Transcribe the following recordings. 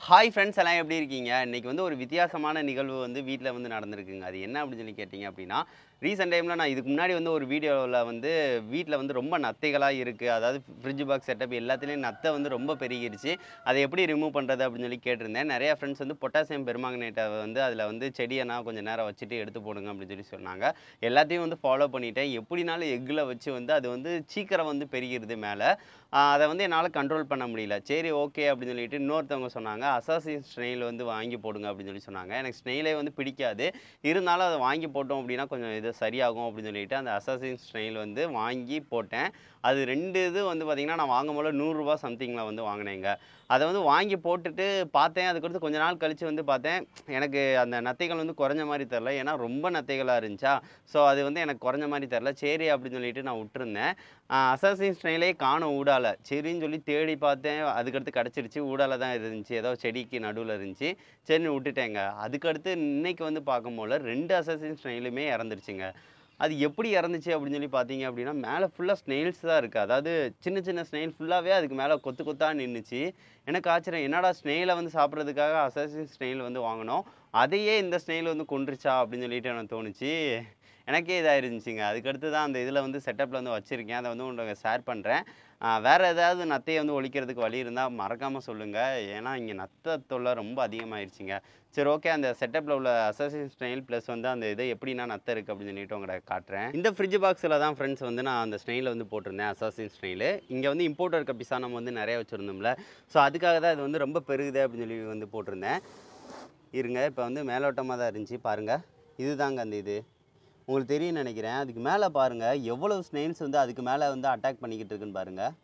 hi friends எல்லாம் எப்படி இருக்கீங்க இன்னைக்கு வந்து ஒரு வித்தியாசமான நிகழ்வு வந்து வீட்டில் வந்து நடந்திருக்குங்க அது என்ன அப்படின்னு சொல்லி கேட்டிங்க அப்படின்னா ரீசெண்ட் டைமில் நான் இதுக்கு முன்னாடி வந்து ஒரு வீடியோவில் வந்து வீட்டில் வந்து ரொம்ப நத்தைகளாக இருக்குது அதாவது ஃப்ரிட்ஜ் பாக்ஸ் செட்டப் எல்லாத்துலேயும் நத்தை வந்து ரொம்ப பெருகிருச்சு அதை எப்படி ரிமூவ் பண்ணுறது அப்படின்னு சொல்லி கேட்டிருந்தேன் நிறைய ஃப்ரெண்ட்ஸ் வந்து பொட்டாசியம் பெருமாங்கனேட்டை வந்து அதில் வந்து செடியை நான் கொஞ்சம் நேரம் வச்சுட்டு எடுத்து போடுங்க அப்படின்னு சொல்லி சொன்னாங்க எல்லாத்தையும் வந்து ஃபாலோ பண்ணிட்டேன் எப்படினாலும் எக்கில் வச்சு வந்து அது வந்து சீக்கிரம் வந்து பெருகிருது மேலே அதை வந்து என்னால் கண்ட்ரோல் பண்ண முடியல சரி ஓகே அப்படின்னு சொல்லிட்டு இன்னொருத்தவங்க சொன்னாங்க அசாசின் ஸ்னெயில் வந்து வாங்கி போடுங்க அப்படின்னு சொல்லி சொன்னாங்க எனக்கு ஸ்னெயிலே வந்து பிடிக்காது இருந்தாலும் அதை வாங்கி போட்டோம் அப்படின்னா கொஞ்சம் இது சரியாகும் அப்படின்னு சொல்லிட்டு அந்த அசாசின் ஸ்னெயில் வந்து வாங்கி போட்டேன் அது ரெண்டு இது வந்து பார்த்திங்கன்னா நான் வாங்கும் போல நூறுரூவா சம்திங்கில் வந்து வாங்கினேங்க அதை வந்து வாங்கி போட்டுட்டு பார்த்தேன் அதுக்கடுத்து கொஞ்ச நாள் கழித்து வந்து பார்த்தேன் எனக்கு அந்த நத்தைகள் வந்து குறைஞ்ச மாதிரி தெரில ஏன்னா ரொம்ப நத்தைகளாக இருந்துச்சா ஸோ அது வந்து எனக்கு குறைஞ்ச மாதிரி தெரில சரி அப்படின்னு சொல்லிட்டு நான் விட்டுருந்தேன் அசாசின் ஸ்னைலே காணும் ஊடால சரின்னு சொல்லி தேடி பார்த்தேன் அதுக்கடுத்து கிடச்சிருச்சு ஊடால தான் இருந்துச்சு ஏதோ செடிக்கு நடுவில் இருந்துச்சு சரின்னு விட்டுட்டேங்க அதுக்கடுத்து இன்னைக்கு வந்து பார்க்கும் போல ரெண்டு அசாசின் ஸ்னைலுமே இறந்துருச்சுங்க அது எப்படி இறந்துச்சு அப்படின்னு சொல்லி பார்த்தீங்க அப்படின்னா மேலே ஃபுல்லாக ஸ்னெயில்ஸ் தான் இருக்குது அதாவது சின்ன சின்ன ஸ்னெயில் ஃபுல்லாகவே அதுக்கு மேலே கொத்து கொத்தாக நின்றுச்சு எனக்கு ஆச்சரியம் என்னடா ஸ்னெயிலை வந்து சாப்பிட்றதுக்காக அசாசின் ஸ்னெயில் வந்து வாங்கினோம் அதையே இந்த ஸ்னெயில் வந்து கொன்றுச்சா அப்படின்னு சொல்லிட்டு எனக்கு தோணுச்சு எனக்கே இதாக இருந்துச்சுங்க அதுக்கடுத்து தான் அந்த இதில் வந்து செட்டப்பில் வந்து வச்சுருக்கேன் அதை வந்து உங்களுக்கு ஷேர் பண்ணுறேன் வேறு ஏதாவது நத்தையை வந்து ஒழிக்கிறதுக்கு வழி இருந்தால் மறக்காமல் சொல்லுங்கள் ஏன்னா இங்கே நத்த தொல்லை ரொம்ப அதிகமாகிடுச்சிங்க சரி ஓகே அந்த செட்டப்பில் உள்ள அசசின் ஸ்டைல் ப்ளஸ் வந்து அந்த இதை எப்படின்னா நத்தை இருக்குது அப்படின்னு சொல்லிட்டு உங்களை காட்டுறேன் இந்த ஃப்ரிட்ஜ் பாக்ஸில் தான் ஃப்ரெண்ட்ஸ் வந்து நான் அந்த ஸ்டைலில் வந்து போட்டிருந்தேன் அசாசின் ஸ்டைலு இங்கே வந்து இம்போர்ட்டர் கப்பிஸாக நம்ம வந்து நிறைய வச்சுருந்தோம்ல ஸோ அதுக்காக தான் இது வந்து ரொம்ப பெருகுது அப்படின்னு சொல்லி வந்து போட்டிருந்தேன் இருங்க இப்போ வந்து மேலோட்டமாக தான் இருந்துச்சு பாருங்கள் இதுதாங்க அந்த இது உங்களுக்கு தெரியும் நினைக்கிறேன் அதுக்கு மேலே பாருங்கள் எவ்வளவு ஸ்னெயில்ஸ் வந்து அதுக்கு மேலே வந்து அட்டாக் பண்ணிக்கிட்டு இருக்குன்னு பாருங்கள்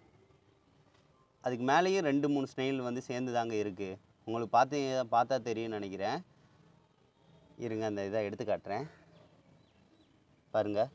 அதுக்கு மேலேயும் ரெண்டு மூணு ஸ்னெயில் வந்து சேர்ந்து தாங்க இருக்குது உங்களுக்கு பார்த்து பார்த்தா தெரியும்னு நினைக்கிறேன் இருங்க அந்த இதை எடுத்து காட்டுறேன் பாருங்கள்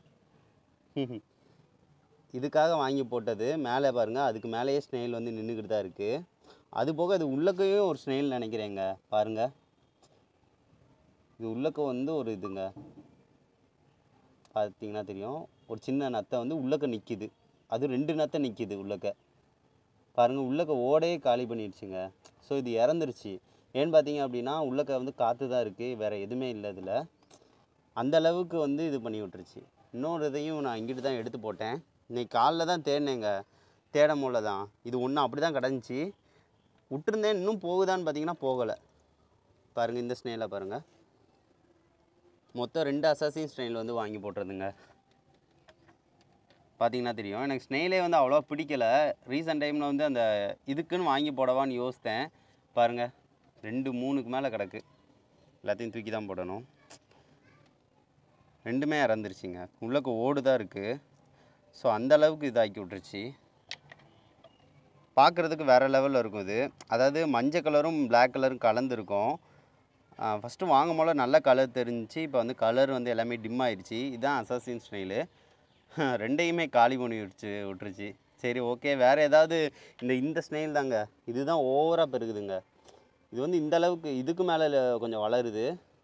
இதுக்காக வாங்கி போட்டது மேலே பாருங்கள் அதுக்கு மேலேயே ஸ்னெயில் வந்து நின்றுக்கிட்டு தான் இருக்குது அது போக அது உள்ளக்கையும் ஒரு ஸ்னெயில் நினைக்கிறேங்க பாருங்கள் இது உள்ளக்க வந்து ஒரு இதுங்க பார்த்தீங்கன்னா தெரியும் ஒரு சின்ன நத்தை வந்து உள்ளக்க நிற்கிது அது ரெண்டு நத்தை நிற்கிது உள்ளக்க பாருங்கள் உள்ளக்க ஓடையே காலி பண்ணிடுச்சுங்க ஸோ இது இறந்துருச்சு ஏன்னு பார்த்தீங்க அப்படின்னா உள்ளக்க வந்து காற்று தான் இருக்குது வேறு எதுவுமே இல்லை இதில் அந்த அளவுக்கு வந்து இது பண்ணி விட்டுருச்சு இன்னொரு இதையும் நான் இங்கிட்டு தான் எடுத்து போட்டேன் இன்னைக்கு காலைல தான் தேடினேங்க தேட முடியல தான் இது ஒன்று அப்படி தான் கிடந்துச்சு விட்டுருந்தேன் இன்னும் போகுதான்னு பார்த்தீங்கன்னா போகலை பாருங்கள் இந்த ஸ்னேலை பாருங்கள் மொத்தம் ரெண்டு அசாசின் ஸ்னெயில் வந்து வாங்கி போட்டுருதுங்க பார்த்தீங்கன்னா தெரியும் எனக்கு ஸ்னெயிலே வந்து அவ்வளோவா பிடிக்கல ரீசெண்ட் டைமில் வந்து அந்த இதுக்குன்னு வாங்கி போடவான்னு யோசித்தேன் பாருங்கள் ரெண்டு மூணுக்கு மேலே கிடக்கு எல்லாத்தையும் தூக்கி தான் போடணும் ரெண்டுமே இறந்துருச்சுங்க உள்ளக்க ஓடு தான் இருக்குது ஸோ அந்த அளவுக்கு இதாக்கி விட்டுருச்சு பார்க்குறதுக்கு வேறு லெவலில் இருக்கும் இது அதாவது மஞ்சள் கலரும் பிளாக் கலரும் கலந்துருக்கும் ஃபஸ்ட்டு வாங்கும் போல நல்ல கலர் தெரிஞ்சிச்சு இப்போ வந்து கலர் வந்து எல்லாமே டிம் ஆயிடுச்சு இதுதான் அசாசின் ஸ்டைலு ரெண்டையுமே காலி பண்ணி விட்டுச்சு விட்டுருச்சு சரி ஓகே வேறு ஏதாவது இந்த இந்த ஸ்னெயில் தாங்க இதுதான் ஓவராக பெருகுதுங்க இது வந்து இந்த அளவுக்கு இதுக்கு மேலே கொஞ்சம் வளருது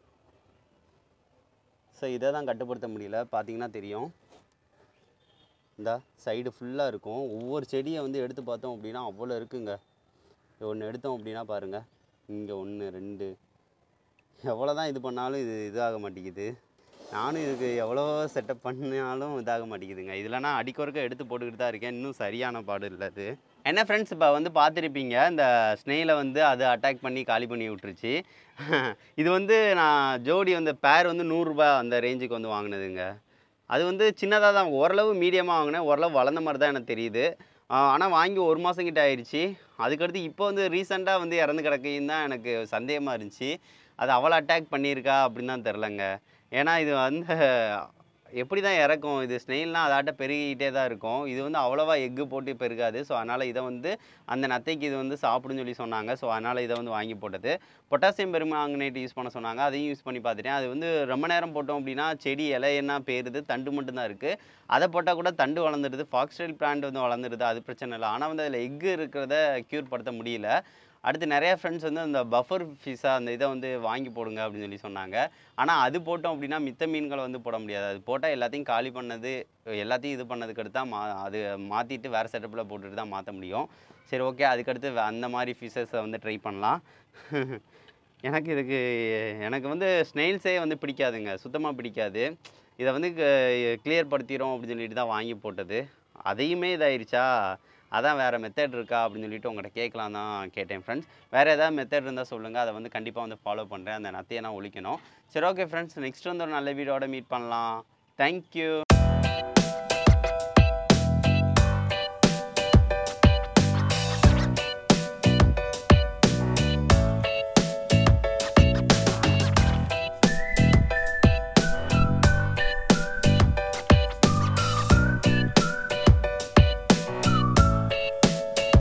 ஸோ இதை தான் கட்டுப்படுத்த முடியல பார்த்தீங்கன்னா தெரியும் இந்த சைடு ஃபுல்லாக இருக்கும் ஒவ்வொரு செடியை வந்து எடுத்து பார்த்தோம் அப்படின்னா அவ்வளோ இருக்குங்க ஒன்று எடுத்தோம் அப்படின்னா பாருங்கள் இங்கே ஒன்று ரெண்டு எவ்வளோ தான் இது பண்ணாலும் இது இதாக மாட்டேங்குது நானும் இதுக்கு எவ்வளோ செட்டப் பண்ணாலும் இதாக மாட்டேங்குதுங்க இதெல்லாம் நான் அடிக்கொருக்க எடுத்து போட்டுக்கிட்டு தான் இருக்கேன் இன்னும் சரியான பாடு இல்லை அது என்ன ஃப்ரெண்ட்ஸ் இப்போ வந்து பார்த்துருப்பீங்க இந்த ஸ்னெயிலை வந்து அது அட்டாக் பண்ணி காலி பண்ணி விட்டுருச்சு இது வந்து நான் ஜோடி வந்து பேர் வந்து நூறுரூபா அந்த ரேஞ்சுக்கு வந்து வாங்கினதுங்க அது வந்து சின்னதாக தான் ஓரளவு மீடியமாக வாங்கினேன் ஓரளவு வளர்ந்த மாதிரி தான் எனக்கு தெரியுது ஆனால் வாங்கி ஒரு மாதம் கிட்ட ஆயிடுச்சு அதுக்கடுத்து இப்போ வந்து ரீசெண்டாக வந்து இறந்து கிடக்கையும் தான் எனக்கு சந்தேகமாக இருந்துச்சு அது அவ்வளோ அட்டாக் பண்ணியிருக்கா அப்படின்னு தான் தெரிலங்க ஏன்னா இது வந்து எப்படி தான் இறக்கும் இது ஸ்னெயில்னால் அதாட்ட பெருகிக்கிட்டே தான் இருக்கும் இது வந்து அவ்வளோவா எக்கு போட்டு பெருகாது ஸோ அதனால் இதை வந்து அந்த நத்தைக்கு இது வந்து சாப்பிடுன்னு சொல்லி சொன்னாங்க ஸோ அதனால் இதை வந்து வாங்கி போட்டது பொட்டாசியம் பெருமாங்கனேட் யூஸ் பண்ண சொன்னாங்க அதையும் யூஸ் பண்ணி பார்த்துட்டேன் அது வந்து ரொம்ப நேரம் போட்டோம் அப்படின்னா செடி இலை என்ன பேருது தண்டு மட்டும்தான் இருக்குது அதை போட்டால் கூட தண்டு வளர்ந்துடுது ஃபாக்ஸ்டைல் பிளான்ட் வந்து வளர்ந்துடுது அது பிரச்சனை இல்லை ஆனால் வந்து அதில் எக்கு இருக்கிறத க்யூர் படுத்த முடியல அடுத்து நிறைய ஃப்ரெண்ட்ஸ் வந்து அந்த பஃபர் ஃபிஷ்ஷா அந்த இதை வந்து வாங்கி போடுங்க அப்படின்னு சொல்லி சொன்னாங்க ஆனால் அது போட்டோம் அப்படின்னா மித்த மீன்களை வந்து போட முடியாது அது போட்டால் எல்லாத்தையும் காலி பண்ணது எல்லாத்தையும் இது பண்ணதுக்கு அடுத்து தான் மா அது மாற்றிட்டு வேறு செட்டப்பில் போட்டுட்டு தான் மாற்ற முடியும் சரி ஓகே அதுக்கடுத்து வே- அந்த மாதிரி ஃபிஷஸை வந்து ட்ரை பண்ணலாம் எனக்கு இதுக்கு எனக்கு வந்து ஸ்னெயில்ஸே வந்து பிடிக்காதுங்க சுத்தமாக பிடிக்காது இதை வந்து கிளியர் படுத்திடும் அப்படின்னு சொல்லிட்டு தான் வாங்கி போட்டது அதையுமே இதாயிருச்சா அதான் வேறு மெத்தட் இருக்கா அப்படின்னு சொல்லிட்டு உங்கள்கிட்ட கேட்கலாம் தான் கேட்டேன் ஃப்ரெண்ட்ஸ் வேறு ஏதாவது மெத்தட் இருந்தால் சொல்லுங்கள் அதை வந்து கண்டிப்பாக வந்து ஃபாலோ பண்ணுறேன் அந்த நத்தையை நான் ஒழிக்கணும் சரி ஓகே ஃப்ரெண்ட்ஸ் நெக்ஸ்ட் வந்து ஒரு நல்ல வீடியோட மீட் பண்ணலாம் தேங்க்யூ